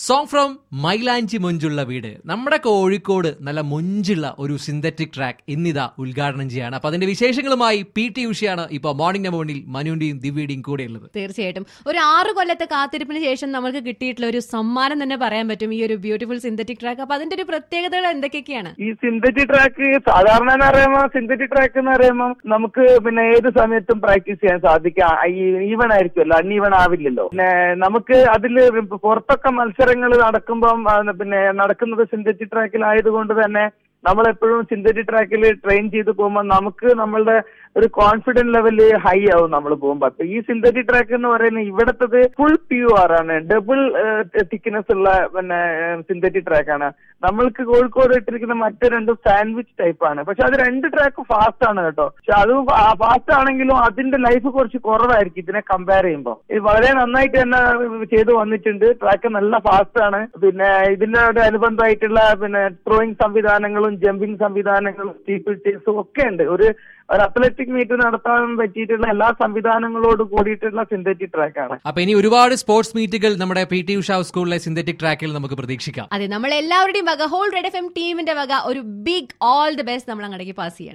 song from മൈലാഞ്ചി മൊഞ്ചുള്ള വീട് നമ്മുടെ കോഴിക്കോട് നല്ല മൊഞ്ചുള്ള ഒരു സിന്തറ്റിക് ട്രാക്ക് ഇന്നിതാ ഉദ്ഘാടനം ചെയ്യാണ് അപ്പൊ അതിന്റെ വിശേഷങ്ങളുമായി പി ടി ഉഷയാണ് ഇപ്പൊ മോർണിംഗ് നമ്പറിൽ മനുവിന്റെയും ദിവ്യയുടെയും കൂടെ ഉള്ളത് തീർച്ചയായിട്ടും ഒരു ആറ് കൊല്ലത്തെ കാത്തിരിപ്പിന് ശേഷം നമുക്ക് കിട്ടിയിട്ടുള്ള ഒരു സമ്മാനം തന്നെ പറയാൻ പറ്റും ഈ ഒരു ബ്യൂട്ടിഫുൾ സിന്തറ്റിക് ട്രാക്ക് അപ്പൊ അതിന്റെ ഒരു പ്രത്യേകതകൾ എന്തൊക്കെയൊക്കെയാണ് ഈ സിന്തറ്റിക് ട്രാക്ക് സാധാരണ എന്ന് പറയുമ്പോൾ സിന്തറ്റിക് ട്രാക്ക് എന്ന് പറയുമ്പോൾ നമുക്ക് പിന്നെ ഏത് സമയത്തും പ്രാക്ടീസ് ചെയ്യാൻ സാധിക്കാം ഈവൺ ആയിരിക്കുമല്ലോ അൺഈവൺ ആവില്ലല്ലോ പിന്നെ നമുക്ക് അതിൽ പുറത്തൊക്കെ മത്സരങ്ങൾ നടക്കുമ്പം ആ, പിന്നെ നടക്കുന്നത് സിന്തറ്റിക് ട്രാക്കിലായതുകൊണ്ട് തന്നെ നമ്മളെപ്പോഴും സിന്തറ്റിക് ട്രാക്കിൽ ട്രെയിൻ ചെയ്ത് പോകുമ്പോൾ നമുക്ക് നമ്മളുടെ ഒരു കോൺഫിഡൻസ് ലെവല് ഹൈ ആവും നമ്മൾ പോകുമ്പോൾ അപ്പൊ ഈ സിന്തറ്റിക് ട്രാക്ക് എന്ന് പറയുന്നത് ഇവിടത്തത് ഫുൾ പ്യൂ ആർ ആണ് ഡബിൾ തിക്നെസ് ഉള്ള പിന്നെ സിന്തറ്റിക് ട്രാക്ക് ആണ് നമ്മൾക്ക് കോഴിക്കോട് ഇട്ടിരിക്കുന്ന മറ്റു രണ്ടും സാൻഡ്വിച്ച് ടൈപ്പ് ആണ് പക്ഷെ അത് രണ്ട് ട്രാക്ക് ഫാസ്റ്റ് ആണ് കേട്ടോ പക്ഷെ അത് ഫാസ്റ്റ് ആണെങ്കിലും അതിന്റെ ലൈഫ് കുറച്ച് കുറവായിരിക്കും ഇതിനെ കമ്പയർ ചെയ്യുമ്പോൾ ഇത് വളരെ നന്നായിട്ട് തന്നെ ചെയ്തു വന്നിട്ടുണ്ട് ട്രാക്ക് നല്ല ഫാസ്റ്റ് ആണ് പിന്നെ ഇതിനോട് അനുബന്ധമായിട്ടുള്ള പിന്നെ ത്രോയിങ് സംവിധാനങ്ങളും ജമ്പിങ് സംവിധാനങ്ങളും സ്റ്റീപ്പിൾ ചേസും ഒക്കെ ഉണ്ട് ഒരു ഒരു അത്ലറ്റിക് മീറ്റ് നടത്താൻ പറ്റിയിട്ടുള്ള എല്ലാ സംവിധാനങ്ങളോട് കൂടിയിട്ടുള്ള സിന്തറ്റിക് ട്രാക്കാണ് അപ്പൊ ഇനി ഒരുപാട് സ്പോർട്സ് മീറ്റുകൾ നമ്മുടെ പി ടി ഉഷ സ്കൂളിലെ സിന്തറ്റിക് ട്രാക്കിൽ നമുക്ക് പ്രതീക്ഷിക്കാം അതെ നമ്മൾ എല്ലാവരുടെയും വക ഹോൾ റെഡ് എഫ് എം ടീമിന്റെ വക ഒരു ബിഗ് ഓൾ ദി ബെസ്റ്റ് നമ്മൾ അങ്ങോട്ടേക്ക് പാസ് ചെയ്യണം